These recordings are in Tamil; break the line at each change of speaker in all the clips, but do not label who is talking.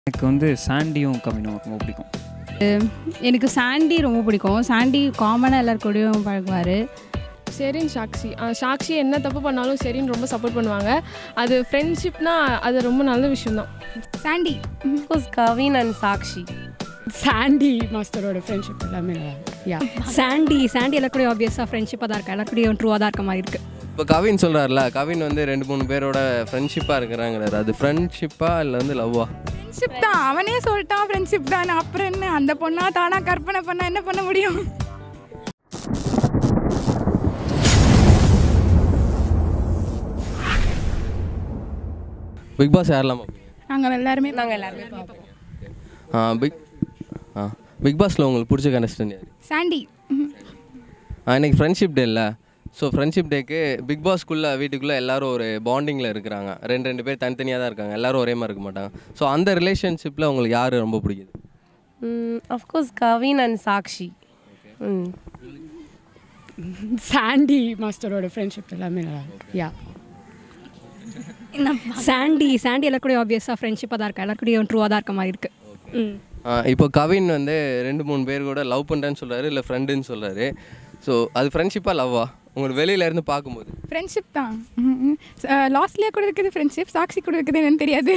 எனக்கு வந்து சாண்டியும் கவினும் ரொம்ப பிடிக்கும்
எனக்கு சாண்டி ரொம்ப பிடிக்கும் சாண்டி காமனாக எல்லார் கூடயும் பழகுவார்
சரின்னு சாக்ஷி ஆ, சாக்ஷி என்ன தப்பு பண்ணாலும் சரின்னு ரொம்ப சப்போர்ட் பண்ணுவாங்க அது ஃப்ரெண்ட்ஷிப்னா அது ரொம்ப நல்ல விஷயம்தான்
சாண்டி
கோர்ஸ் கவின் அண்ட் சாக்ஷி
சாண்டி மாஸ்டரோட ஃப்ரெண்ட்ஷிப் எல்லாமே நல்லா இருக்கு யா
சாண்டி சாண்டி எல்லாருக்கூடயும் ஆப்வியஸாக ஃப்ரெண்ட்ஷிப்பாக தான் இருக்கா எல்லாருக்கூடயும் ட்ரூவாக தான் இருக்க மாதிரி இருக்குது
இப்போ கவின் சொல்கிறாருல கவின் வந்து ரெண்டு மூணு பேரோட ஃப்ரெண்ட்ஷிப்பாக இருக்கிறாங்கிறாரு அது ஃப்ரெண்ட்ஷிப்பா இல்லை வந்து லவ்வா
ஃப்ரெண்ட்ஷிப் தான் அவனே சொல்லிட்டான் ஃப்ரெண்ட்ஷிப் தான் அப்புறம் என்ன அந்த பொண்ணா தானா கற்பனை பண்ண என்ன பண்ண முடியும்
பிக் பாஸ் யாரெல்லாம் பார்ப்பீங்க
நாங்கள் எல்லாருமே
நாங்கள் எல்லாருமே
ஆ பிக் ஆ பிக் பாஸில் உங்களுக்கு பிடிச்ச கண்டஸ்டன் யார்
சாண்டி
ஆ இன்னைக்கு ஃப்ரெண்ட்ஷிப் டே இல்லை ஸோ ஃப்ரெண்ட்ஷிப் டேக்கு பிக் பாஸ்க்குள்ளே வீட்டுக்குள்ளே எல்லாரும் ஒரு பாண்டிங்கில் இருக்கிறாங்க ரெண்டு ரெண்டு பேர் தனித்தனியாக தான் இருக்காங்க எல்லாரும் ஒரே மாதிரி இருக்க மாட்டாங்க ஸோ அந்த ரிலேஷன்ஷிப்பில் உங்களுக்கு யார் ரொம்ப பிடிக்குது
அஃப்கோர்ஸ் கவின் அண்ட் சாக்ஷி ம்
சாண்டி மாஸ்டரோட ஃப்ரெண்ட்ஷிப் எல்லாமே நல்லா இருக்கு யா
சாண்டி சாண்டி எல்லாருக்கூடயும் ஆப்வியஸாக ஃப்ரெண்ட்ஷிப்பாக தான் இருக்கா எல்லாருக்கூடயும் ட்ரூவாக தான் இருக்க மாதிரி இருக்குது ம்
ஆ, இப்போ கவின் வந்து ரெண்டு மூணு பேர் கூட லவ் பண்ணுறேன்னு சொல்கிறாரு இல்லை ஃப்ரெண்டுன்னு சொல்கிறாரு ஸோ அது ஃப்ரெண்ட்ஷிப்பாக லவ்வா உங்களுக்கு வெளியில இருந்து பார்க்கும்போது
ஃப்ரெண்ட்ஷிப் தான் லாஸ்ட்லேயே கூட இருக்குது ஃப்ரெண்ட்ஷிப் சாக்ஷி கூட இருக்குது என்னன்னு தெரியாது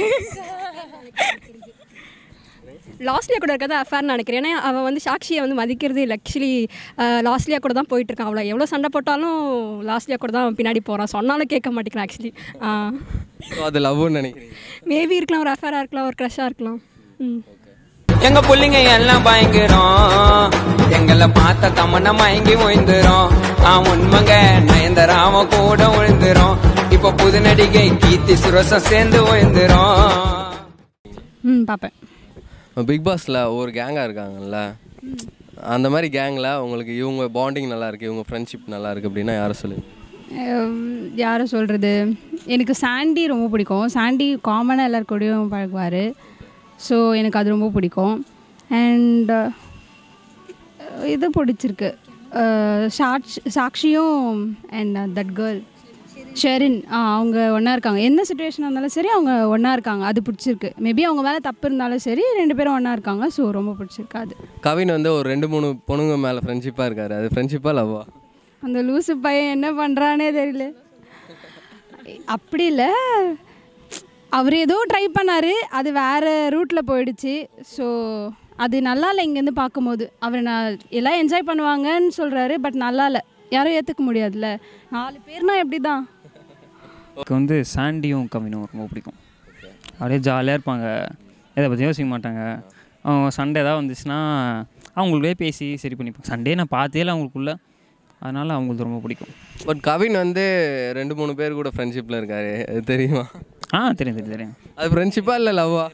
லாஸ்ட்லியா கூட இருக்கிறது அஃபேர் நினைக்கிறேன் ஏன்னா அவள் வந்து சாக்ஷியை வந்து மதிக்கிறது இல்லை ஆக்சுவலி லாஸ்ட்லியா கூட தான் போயிட்டு இருக்கான் அவளை எவ்வளோ சண்டை போட்டாலும் லாஸ்ட்லியா கூட தான் அவன் பின்னாடி போகிறான் சொன்னாலும் கேட்க மாட்டேங்கிறான் ஆக்சுவலி
ஸோ அது லவ்னு நினைக்கிறீங்க
மேபி இருக்கலாம் ஒரு அஃபேராக இருக்கலாம் ஒரு க்ரஷ்ஷாக இருக்கலாம் ம்
எங்க புள்ளைங்க எல்லாம் பயங்கரம் எங்களை பார்த்த தமன்னா மயங்கி ஓய்ந்துரும் ஆ உண்மைங்க நயன்தராம கூட விழுந்துரும் இப்ப புது நடிகை கீர்த்தி சுரசம் சேர்ந்து ஓய்ந்துரும்
ம் பார்ப்பேன்
பிக் பாஸில் ஒரு கேங்காக இருக்காங்கல்ல அந்த மாதிரி கேங்கில் உங்களுக்கு இவங்க பாண்டிங் நல்லா இருக்கு இவங்க ஃப்ரெண்ட்ஷிப் நல்லா இருக்கு அப்படின்னா யாரை சொல்லுங்க
யாரை சொல்கிறது எனக்கு சாண்டி ரொம்ப பிடிக்கும் சாண்டி காமனாக எல்லார் கூடயும் பழகுவார் ஸோ எனக்கு அது ரொம்ப பிடிக்கும் அண்ட் இது பிடிச்சிருக்கு சாட்சி சாக்ஷியும் அண்ட் தட் கேர்ள் ஷெரின் ஆ அவங்க ஒன்றா இருக்காங்க எந்த சுச்சுவேஷனாக இருந்தாலும் சரி அவங்க ஒன்றா இருக்காங்க அது பிடிச்சிருக்கு மேபி அவங்க மேலே தப்பு இருந்தாலும் சரி ரெண்டு பேரும் ஒன்றா இருக்காங்க ஸோ ரொம்ப பிடிச்சிருக்கு அது
கவின் வந்து ஒரு ரெண்டு மூணு பொண்ணுங்க மேலே ஃப்ரெண்ட்ஷிப்பாக இருக்காரு அது ஃப்ரெண்ட்ஷிப்பாக லவ்வா
அந்த லூசு பையன் என்ன பண்ணுறானே தெரியல அப்படி இல்லை அவர் ஏதோ ட்ரை பண்ணார் அது வேறு ரூட்டில் போயிடுச்சு ஸோ அது நல்லா இல்லை இங்கேருந்து பார்க்கும்போது அவர் நான் எல்லாம் என்ஜாய் பண்ணுவாங்கன்னு சொல்கிறாரு பட் நல்லா இல்லை யாரும் ஏற்றுக்க முடியாதுல்ல நாலு பேர்னா எப்படி தான்
எனக்கு வந்து சாண்டியும் கவினும் ரொம்ப பிடிக்கும் அப்படியே ஜாலியாக இருப்பாங்க எதை பற்றி யோசிக்க மாட்டாங்க அவங்க சண்டே ஏதாவது வந்துச்சுன்னா அவங்களுக்குள்ளே பேசி சரி பண்ணிப்பாங்க சண்டே நான் பார்த்தே இல்லை அவங்களுக்குள்ள அதனால் அவங்களுக்கு ரொம்ப பிடிக்கும்
பட் கவின் வந்து ரெண்டு மூணு பேர் கூட ஃப்ரெண்ட்ஷிப்பில் இருக்காரு அது தெரியுமா
ஆ தெரியும் தெரியும் தெரியும்
அது ஃப்ரெண்ட்ஷிப்பாக இல்லை லவ்வா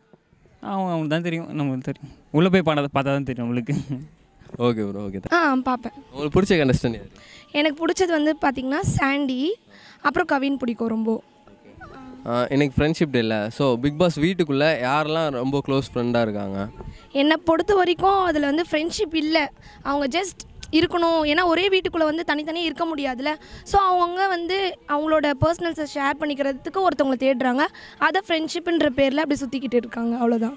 அவங்க அவங்களுக்கு தான் தெரியும் நம்மளுக்கு தெரியும் உள்ளே போய் பண்ணதை பார்த்தா தான் தெரியும் நம்மளுக்கு
ஓகே ப்ரோ ஓகே
ஆ பார்ப்பேன்
உங்களுக்கு பிடிச்ச கண்டஸ்டன் யார்
எனக்கு பிடிச்சது வந்து பார்த்திங்கன்னா சாண்டி அப்புறம் கவின் பிடிக்கும் ரொம்ப
இன்னைக்கு ஃப்ரெண்ட்ஷிப் டே இல்லை ஸோ பிக் பாஸ் வீட்டுக்குள்ளே யாரெல்லாம் ரொம்ப க்ளோஸ் ஃப்ரெண்டாக இருக்காங்க
என்னை பொறுத்த வரைக்கும் அதில் வந்து ஃப்ரெண்ட்ஷிப் இல்லை அவங்க ஜஸ்ட் இருக்கணும் ஏன்னா ஒரே வீட்டுக்குள்ளே வந்து தனித்தனியாக இருக்க முடியாதுல்ல ஸோ அவங்க வந்து அவங்களோட பர்சனல்ஸை ஷேர் பண்ணிக்கிறதுக்கு ஒருத்தவங்களை தேடுறாங்க அதை ஃப்ரெண்ட்ஷிப்புன்ற பேரில் அப்படி சுற்றிக்கிட்டு இருக்காங்க அவ்வளோதான்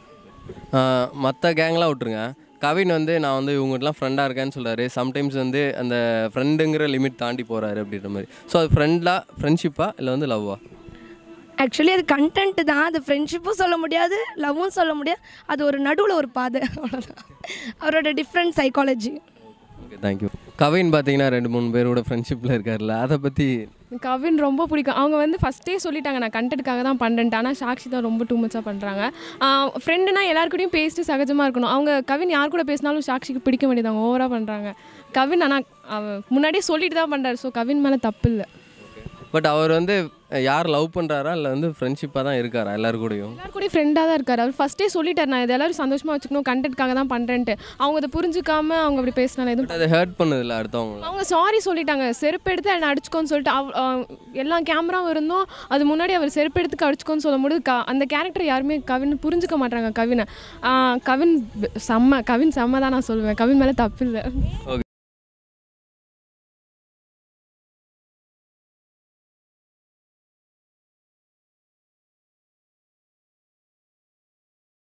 மற்ற கேங்லாம் விட்ருங்க கவின் வந்து நான் வந்து இவங்ககிட்டலாம் ஃப்ரெண்டாக இருக்கேன்னு சொல்கிறாரு சம்டைம்ஸ் வந்து அந்த ஃப்ரெண்டுங்கிற லிமிட் தாண்டி போகிறாரு அப்படின்ற மாதிரி ஸோ அது ஃப்ரெண்டாக ஃப்ரெண்ட்ஷிப்பா இல்லை வந்து லவ்வா
ஆக்சுவலி அது கண்டென்ட் தான் அது ஃப்ரெண்ட்ஷிப்பும் சொல்ல முடியாது லவ்வும் சொல்ல முடியாது அது ஒரு நடுவில் ஒரு பாதை அவ்வளோதான் அவரோட different psychology
okay thank you Kavin பார்த்தீங்கன்னா ரெண்டு மூணு பேரோட ஃப்ரெண்ட்ஷிப்பில் இருக்கார்ல அதை பற்றி
கவின் ரொம்ப பிடிக்கும் அவங்க வந்து ஃபஸ்ட்டே சொல்லிட்டாங்க நான் கண்டென்ட்காக தான் பண்ணுறேன்ட்டு ஆனால் சாக்ஷி தான் ரொம்ப டூ மச்சாக பண்ணுறாங்க ஃப்ரெண்டுனா எல்லாருக்கூடயும் பேசிட்டு சகஜமாக இருக்கணும் அவங்க கவின் யார் கூட பேசினாலும் சாக்ஷிக்கு பிடிக்க வேண்டியது அவங்க ஓவராக பண்ணுறாங்க கவின் ஆனால் அவ முன்னாடியே சொல்லிட்டு தான் பண்ணுறாரு ஸோ கவின் மேலே தப்பு இல்லை
பட் அவர் வந்து யார் லவ் பண்ணுறாரா இல்லை வந்து ஃப்ரெண்ட்ஷிப்பாக தான் இருக்காரா எல்லாரு கூடயும்
எல்லாரும் கூட ஃப்ரெண்டாக தான் இருக்காரு அவர் ஃபஸ்ட்டே சொல்லிட்டார் நான் இது எல்லாரும் சந்தோஷமாக வச்சுக்கணும் கண்டென்ட்காக தான் பண்ணுறேன்ட்டு அவங்க அதை புரிஞ்சுக்காம அவங்க அப்படி பேசினால எதுவும்
பட் அதை ஹர்ட் பண்ணுதில்ல அடுத்தவங்கள
அவங்க சாரி சொல்லிட்டாங்க செருப்பு எடுத்து என்னை அடிச்சுக்கோன்னு சொல்லிட்டு அவ் அஹ் எல்லா கேமராவும் இருந்தும் அது முன்னாடி அவர் செருப்பு எடுத்து அடிச்சுக்கோன்னு சொல்லும்போது க அந்த கேரக்டர் யாருமே கவின் புரிஞ்சுக்க மாட்டாங்க கவினை ஆஹ் கவின் ப- செம்ம கவின் செம்ம தான் நான் சொல்லுவேன் கவின் மேலே தப்பு இல்லை
ஓகே